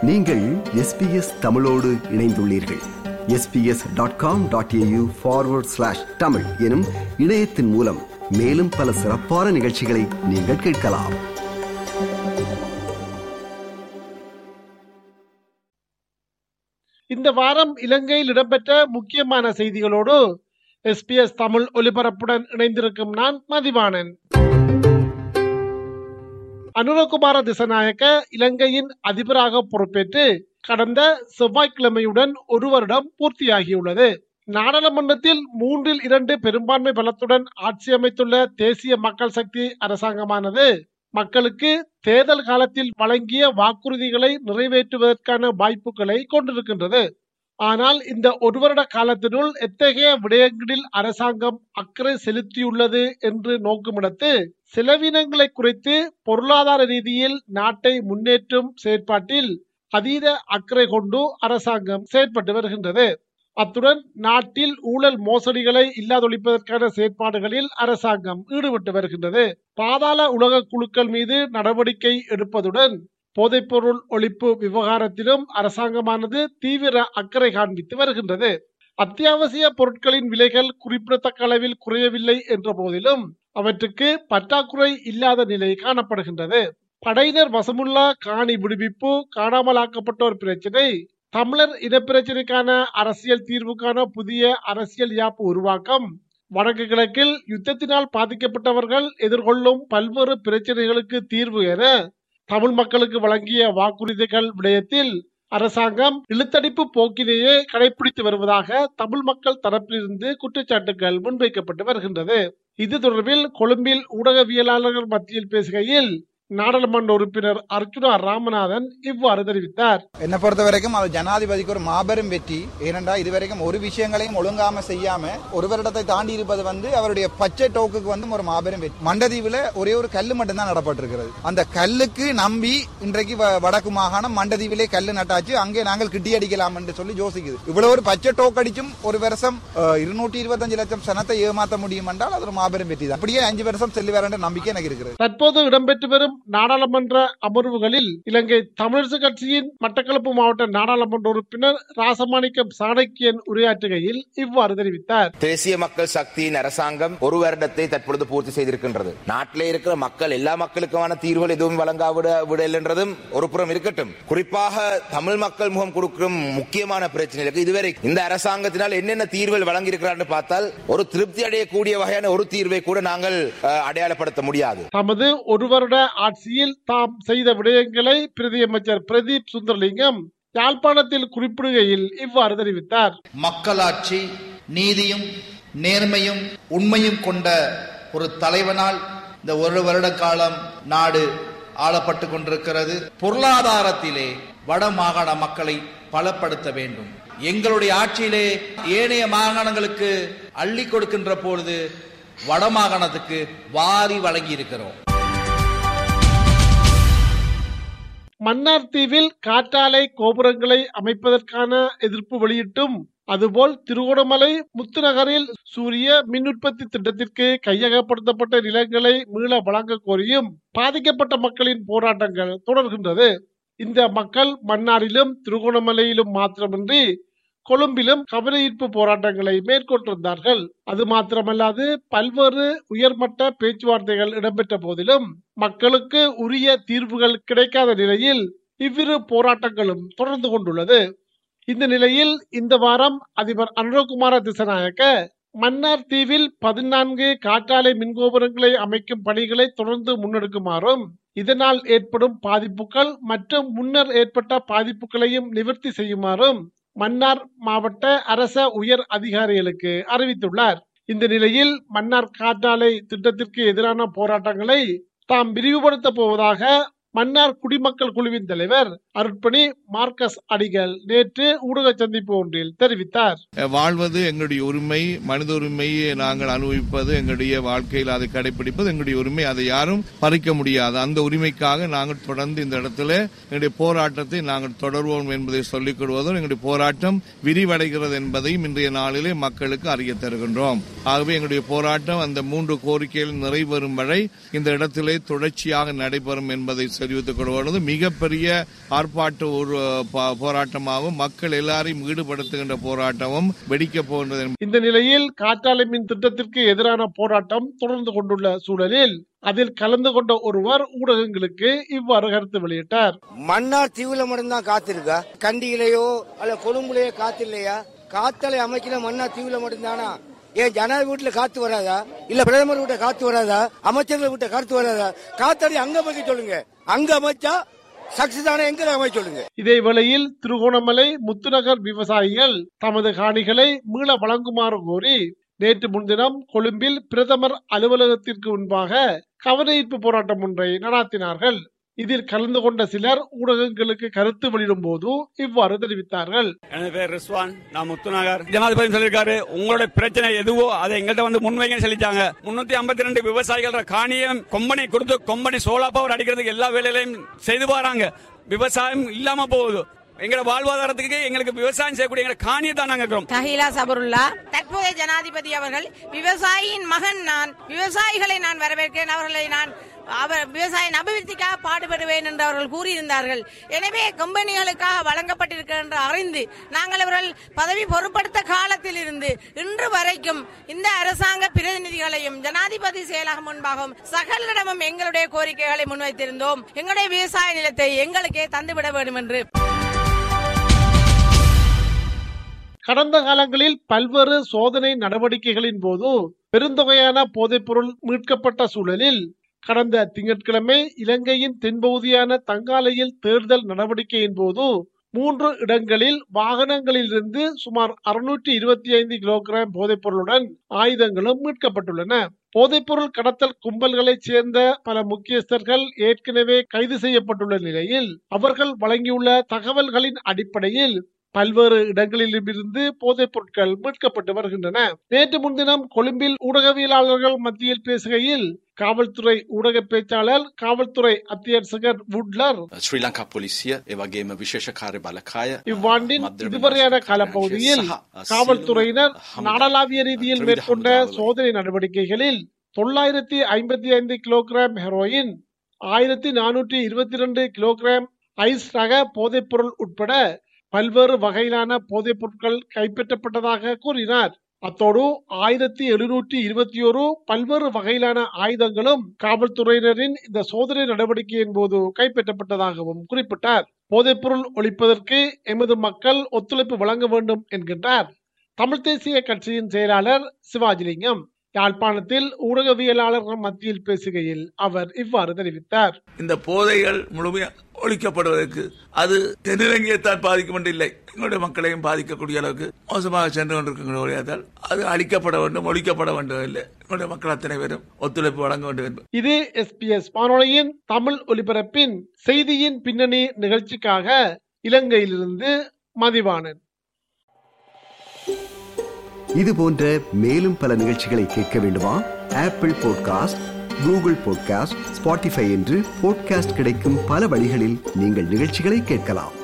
நீங்கள் எஸ்பிஎஸ் தமிழோடு இணைந்துள்ளீர்கள் SBS dot com dot A U forward slash Tamil எனும் இணையத்தின் மூலம் மேலும் பல சிறப்பான நிகழ்ச்சிகளை நீங்கள் கேட்கலாம் இந்த வாரம் இலங்கையில் இடம்பெற்ற முக்கியமான செய்திகளோடு எஸ்பிஎஸ் தமிழ் ஒலிபரப்புடன் இணைந்திருக்கும் நான் மதிவாணன் அனுரகுமார திசநாயக்க இலங்கையின் அதிபராக பொறுப்பேற்று கடந்த செவ்வாய்க்கிழமையுடன் ஒரு வருடம் பூர்த்தியாகியுள்ளது நாடாளுமன்றத்தில் மூன்றில் இரண்டு பெரும்பான்மை பலத்துடன் ஆட்சி அமைத்துள்ள தேசிய மக்கள் சக்தி அரசாங்கமானது மக்களுக்கு தேர்தல் காலத்தில் வழங்கிய வாக்குறுதிகளை நிறைவேற்றுவதற்கான வாய்ப்புகளை கொண்டிருக்கின்றது ஆனால் இந்த ஒரு வருட காலத்தினுள் எத்தகைய விடயங்களில் அரசாங்கம் அக்கறை செலுத்தியுள்ளது என்று நோக்குமிடத்து செலவினங்களை குறைத்து பொருளாதார ரீதியில் நாட்டை முன்னேற்றும் செயற்பாட்டில் அதீத அக்கறை கொண்டு அரசாங்கம் செயற்பட்டு வருகின்றது அத்துடன் நாட்டில் ஊழல் மோசடிகளை இல்லாதொழிப்பதற்கான செயற்பாடுகளில் அரசாங்கம் ஈடுபட்டு வருகின்றது பாதாள உலக குழுக்கள் மீது நடவடிக்கை எடுப்பதுடன் போதைப்பொருள் ஒழிப்பு விவகாரத்திலும் அரசாங்கமானது தீவிர அக்கறை காண்பித்து வருகின்றது அத்தியாவசிய பொருட்களின் விலைகள் குறிப்பிடத்தக்க அளவில் குறையவில்லை என்ற போதிலும் அவற்றுக்கு பற்றாக்குறை இல்லாத நிலை காணப்படுகின்றது படையினர் வசமுள்ள காணி விடுவிப்பு காணாமலாக்கப்பட்டோர் பிரச்சினை தமிழர் இனப்பிரச்சினைக்கான அரசியல் தீர்வுக்கான புதிய அரசியல் யாப்பு உருவாக்கம் வடக்கு கிழக்கில் யுத்தத்தினால் பாதிக்கப்பட்டவர்கள் எதிர்கொள்ளும் பல்வேறு பிரச்சனைகளுக்கு தீர்வு என தமிழ் மக்களுக்கு வழங்கிய வாக்குறுதிகள் விடயத்தில் அரசாங்கம் இழுத்தடிப்பு போக்கிலேயே கடைபிடித்து வருவதாக தமிழ் மக்கள் தரப்பிலிருந்து குற்றச்சாட்டுகள் முன்வைக்கப்பட்டு வருகின்றது இது தொடர்பில் கொழும்பில் ஊடகவியலாளர்கள் மத்தியில் பேசுகையில் நாடாளுமன்ற உறுப்பினர் அர்ச்சுனா ராமநாதன் இவ்வாறு தெரிவித்தார் என்னை பொறுத்த வரைக்கும் அது ஜனாதிபதிக்கு ஒரு மாபெரும் வெற்றி ஏனென்றா இதுவரைக்கும் ஒரு விஷயங்களையும் ஒழுங்காம செய்யாம ஒரு வருடத்தை தாண்டி இருப்பது வந்து அவருடைய பச்சை டோக்குக்கு வந்து ஒரு மாபெரும் வெற்றி மண்டதீவுல ஒரே ஒரு கல்லு மட்டும்தான் நடப்பட்டிருக்கிறது அந்த கல்லுக்கு நம்பி இன்றைக்கு வ- வடக்கு மாகாணம் மண்டதீவிலே கல்லு நட்டாச்சு அங்கே நாங்கள் கிட்டி அடிக்கலாம் என்று சொல்லி யோசிக்குது இவ்வளவு ஒரு பச்சை டோக் அடிச்சும் ஒரு வருஷம் அஹ், இருநூற்றி இருபத்தஞ்சு லட்சம் சனத்தை ஏமாற்ற முடியும் என்றால் அது ஒரு மாபெரும் வெற்றி தான் அப்படியே அஞ்சு வருஷம் செல்லி வர நம்பிக்கை எனக்கு இருக்கிறது தற்போது இடம்பெற்று வரும் நாடாளுமன்ற அமர்வுகளில் இலங்கை தமிழரசு கட்சியின் மட்டக்களப்பு மாவட்ட நாடாளுமன்ற உறுப்பினர் ராசமாணிக்கம் சாணக்கியன் உரையாற்றுகையில் இவ்வாறு தெரிவித்தார் தேசிய மக்கள் சக்தியின் அரசாங்கம் ஒரு வருடத்தை தற்பொழுது பூர்த்தி செய்திருக்கின்றது நாட்டிலே இருக்கிற மக்கள் எல்லா மக்களுக்குமான தீர்வுகள் எதுவும் வழங்காவிட விடல் என்றதும் ஒரு புறம் இருக்கட்டும் குறிப்பாக தமிழ் மக்கள் முகம் கொடுக்கும் முக்கியமான பிரச்சனைகளுக்கு இதுவரை இந்த அரசாங்கத்தினால் என்னென்ன தீர்வுகள் வழங்கியிருக்கிறார்கள் பார்த்தால் ஒரு திருப்தி அடையக்கூடிய வகையான ஒரு தீர்வை கூட நாங்கள் அஹ், அடையாளப்படுத்த முடியாது தமது ஒரு வருட ஆட்சியில் தாம் செய்த விடயங்களை பிரதியமைச்சர் பிரதீப் சுந்தரலிங்கம் யாழ்ப்பாணத்தில் குறிப்பிடுகையில் இவ்வாறு தெரிவித்தார் மக்களாட்சி நீதியும் நேர்மையும் உண்மையும் கொண்ட ஒரு தலைவனால் இந்த ஒரு வருட காலம் நாடு ஆளப்பட்டு கொண்டிருக்கிறது பொருளாதாரத்திலே வட மாகாண மக்களை பலப்படுத்த வேண்டும் எங்களுடைய ஆட்சியிலே ஏனைய மாகாணங்களுக்கு அள்ளி கொடுக்கின்ற பொழுது வட மாகாணத்துக்கு வாரி வழங்கி இருக்கிறோம் மன்னார் தீவில் காற்றாலை கோபுரங்களை அமைப்பதற்கான எதிர்ப்பு வெளியிட்டும் அதுபோல் திருகோணமலை முத்துநகரில் சூரிய மின் உற்பத்தி திட்டத்திற்கு கையகப்படுத்தப்பட்ட நிலங்களை மீள வழங்க கோரியும் பாதிக்கப்பட்ட மக்களின் போராட்டங்கள் தொடர்கின்றது இந்த மக்கள் மன்னாரிலும் திருகோணமலையிலும் மாத்திரமின்றி கொழும்பிலும் கவனஈர்ப்பு போராட்டங்களை மேற்கொண்டிருந்தார்கள் அது மாத்திரமல்லாது பல்வேறு உயர்மட்ட பேச்சுவார்த்தைகள் இடம்பெற்ற போதிலும் மக்களுக்கு உரிய தீர்வுகள் கிடைக்காத நிலையில் இவ்விரு போராட்டங்களும் தொடர்ந்து கொண்டுள்ளது இந்த நிலையில் இந்த வாரம் அதிபர் அனுரகுமார திசநாயக்க மன்னார் தீவில் பதினான்கு காற்றாலை மின்கோபுரங்களை அமைக்கும் பணிகளை தொடர்ந்து முன்னெடுக்குமாறும் இதனால் ஏற்படும் பாதிப்புகள் மற்றும் முன்னர் ஏற்பட்ட பாதிப்புகளையும் நிவர்த்தி செய்யுமாறும் மன்னார் மாவட்ட அரச உயர் அதிகாரிகளுக்கு அறிவித்துள்ளார் இந்த நிலையில் மன்னார் காற்றாலை திட்டத்திற்கு எதிரான போராட்டங்களை தாம் விரிவுபடுத்த போவதாக மன்னார் குடிமக்கள் குழுவின் தலைவர் அருட்பணி மார்க்கஸ் அடிகள் நேற்று ஊடக சந்திப்பு ஒன்றில் தெரிவித்தார் வாழ்வது எங்களுடைய உரிமை மனித உரிமையை நாங்கள் அனுபவிப்பது எங்களுடைய வாழ்க்கையில் அதை கடைபிடிப்பது எங்களுடைய உரிமை அதை யாரும் பறிக்க முடியாது அந்த உரிமைக்காக நாங்கள் தொடர்ந்து இந்த இடத்துல எங்களுடைய போராட்டத்தை நாங்கள் தொடர்வோம் என்பதை சொல்லிக் கொள்வதும் எங்களுடைய போராட்டம் விரிவடைகிறது என்பதையும் இன்றைய நாளிலே மக்களுக்கு அறிய தருகின்றோம் ஆகவே எங்களுடைய போராட்டம் அந்த மூன்று கோரிக்கைகள் நிறைவேறும் வரை இந்த இடத்திலே தொடர்ச்சியாக நடைபெறும் என்பதை தெரிவித்துக் கொள்வது மிகப்பெரிய ஆர்ப்பாட்ட ஒரு ப- போராட்டமாகவும் மக்கள் எல்லாரையும் ஈடுபடுத்துகின்ற போராட்டமும் வெடிக்கப் போகின்றது இந்த நிலையில் காற்றாலை மின் திட்டத்திற்கு எதிரான போராட்டம் தொடர்ந்து கொண்டுள்ள சூழலில் அதில் கலந்து கொண்ட ஒருவர் ஊடகங்களுக்கு இவ்வாறு கருத்து வெளியிட்டார் மன்னார் தீவுல மட்டும்தான் காத்து இருக்கா கண்டியிலேயோ அல்ல கொழும்புலயோ காத்து இல்லையா காத்தலை அமைக்கிற மன்னார் தீவுல மட்டும்தானா ஏன் ஜனாதிபதி வீட்டுல காத்து வராதா இல்ல பிரதமர் வீட்ட காத்து வராதா அமைச்சர்கள் வீட்ட காத்து வராதா காத்தடி அங்க அமைக்க சொல்லுங்க அங்க அமைச்சா சக்சஸ் ஆன எங்க அமைக்க சொல்லுங்க இதே வேளையில் திருகோணமலை முத்துநகர் விவசாயிகள் தமது காணிகளை மீள வழங்குமாறு கோரி நேற்று முன்தினம் கொழும்பில் பிரதமர் அலுவலகத்திற்கு முன்பாக கவனஈர்ப்பு போராட்டம் ஒன்றை நடாத்தினார்கள் இதில் கலந்து கொண்ட சிலர் ஊடகங்களுக்கு கருத்து வெளியிடும் போது இவ்வாறு தெரிவித்தார்கள் எனது பேர் ரிஸ்வான் நான் முத்துநகர் ஜனாதிபதி சொல்லியிருக்காரு உங்களோட பிரச்சனை எதுவோ அதை எங்கள்கிட்ட வந்து முன்வைங்கன்னு சொல்லிட்டாங்க முன்னூத்தி ஐம்பத்தி ரெண்டு விவசாயிகள் காணியம் கொம்பனை கொடுத்து கொம்பனை சோலா பவர் அடிக்கிறதுக்கு எல்லா வேலையிலையும் செய்து வராங்க விவசாயம் இல்லாம போகுது எங்களோட வாழ்வாதாரத்துக்கு எங்களுக்கு விவசாயம் செய்யக்கூடிய எங்களை காணியை தான் நாங்க இருக்கிறோம் தஹிலா சபருல்லா தற்போதைய ஜனாதிபதி அவர்கள் விவசாயியின் மகன் நான் விவசாயிகளை நான் வரவேற்கிறேன் அவர்களை நான் அவர் விவசாய அபிவிருத்திக்காக பாடுபடுவேன் என்று அவர்கள் கூறியிருந்தார்கள் எனவே கம்பெனிகளுக்காக வழங்கப்பட்டிருக்க என்று அறிந்து நாங்கள் அவர்கள் பதவி பொறுப்படுத்த காலத்தில் இருந்து இன்று வரைக்கும் இந்த அரசாங்க பிரதிநிதிகளையும் ஜனாதிபதி செயலகம் முன்பாகவும் சகலிடமும் எங்களுடைய கோரிக்கைகளை முன்வைத்திருந்தோம் எங்களுடைய விவசாய நிலத்தை எங்களுக்கே தந்துவிட வேண்டும் என்று கடந்த காலங்களில் பல்வேறு சோதனை நடவடிக்கைகளின் போது பெருந்தொகையான போதைப்பொருள் மீட்கப்பட்ட சூழலில் கடந்த திங்கட்கிழமை இலங்கையின் தென்பகுதியான தங்காலையில் தேர்தல் நடவடிக்கையின் போது மூன்று இடங்களில் வாகனங்களிலிருந்து சுமார் அறுநூற்றி இருபத்தி ஐந்து கிலோகிராம் போதைப்பொருளுடன் ஆயுதங்களும் மீட்கப்பட்டுள்ளன போதைப்பொருள் கடத்தல் கும்பல்களைச் சேர்ந்த பல முக்கியஸ்தர்கள் ஏற்கனவே கைது செய்யப்பட்டுள்ள நிலையில் அவர்கள் வழங்கியுள்ள தகவல்களின் அடிப்படையில் பல்வேறு இடங்களிலிருந்து போதைப் பொருட்கள் மீட்கப்பட்டு வருகின்றன நேற்று முன்தினம் கொழும்பில் ஊடகவியலாளர்கள் மத்தியில் பேசுகையில் காவல்துறை ஊடக பேச்சாளர் காவல்துறை அத்தியட்சகர் வுட்லர் ශ්‍රී ලංකා පොලිසිය ඒවගේම විශේෂ කාර්ය බලකාය இவ்வாண்டின் இதுவரையான காலப்பகுதியில் காவல்துறையினர் நாடளாவிய ரீதியில் மேற்கொண்ட சோதனை நடவடிக்கைகளில் தொள்ளாயிரத்தி ஐம்பத்தி ஐந்து கிலோகிராம் ஹெரோயின் ஆயிரத்தி நானூற்றி இருபத்தி இரண்டு கிலோகிராம் ஐஸ் ரக போதைப்பொருள் உட்பட பல்வேறு வகையிலான போதைப் பொருட்கள் கைப்பற்றப்பட்டதாக கூறினார் அத்தோடு ஆயிரத்தி எழுநூற்றி இருபத்தி ஒரு பல்வேறு வகையிலான ஆயுதங்களும் காவல்துறையினரின் இந்த சோதனை நடவடிக்கையின் போது கைப்பற்றப்பட்டதாகவும் குறிப்பிட்டார் போதைப்பொருள் ஒழிப்பதற்கு எமது மக்கள் ஒத்துழைப்பு வழங்க வேண்டும் என்கின்றார் தமிழ் தேசிய கட்சியின் செயலாளர் சிவாஜிலிங்கம் யாழ்ப்பாணத்தில் ஊடகவியலாளர்கள் மத்தியில் பேசுகையில் அவர் இவ்வாறு தெரிவித்தார் இந்த போதைகள் முழுமையா ஒழிக்கப்படுவதற்கு அது தென்னிலங்கையைத்தான் பாதிக்கும் என்று இல்லை எங்களுடைய மக்களையும் பாதிக்கக்கூடிய அளவுக்கு மோசமாக சென்று கொண்டிருக்கிறதால் அது அழிக்கப்பட வேண்டும் ஒழிக்கப்பட வேண்டும் இல்லை எங்களுடைய மக்கள் அத்தனை பேரும் ஒத்துழைப்பு வழங்க வேண்டும் என்பது இது எஸ்பிஎஸ் வானொலியின் தமிழ் ஒலிபரப்பின் செய்தியின் பின்னணி நிகழ்ச்சிக்காக இலங்கையிலிருந்து மதிவாணன் இது போன்ற மேலும் பல நிகழ்ச்சிகளை கேட்க வேண்டுமா Apple podcast Google podcast Spotify என்று பாட்காஸ்ட் கிடைக்கும் பல வழிகளில் நீங்கள் நிகழ்ச்சிகளை கேட்கலாம்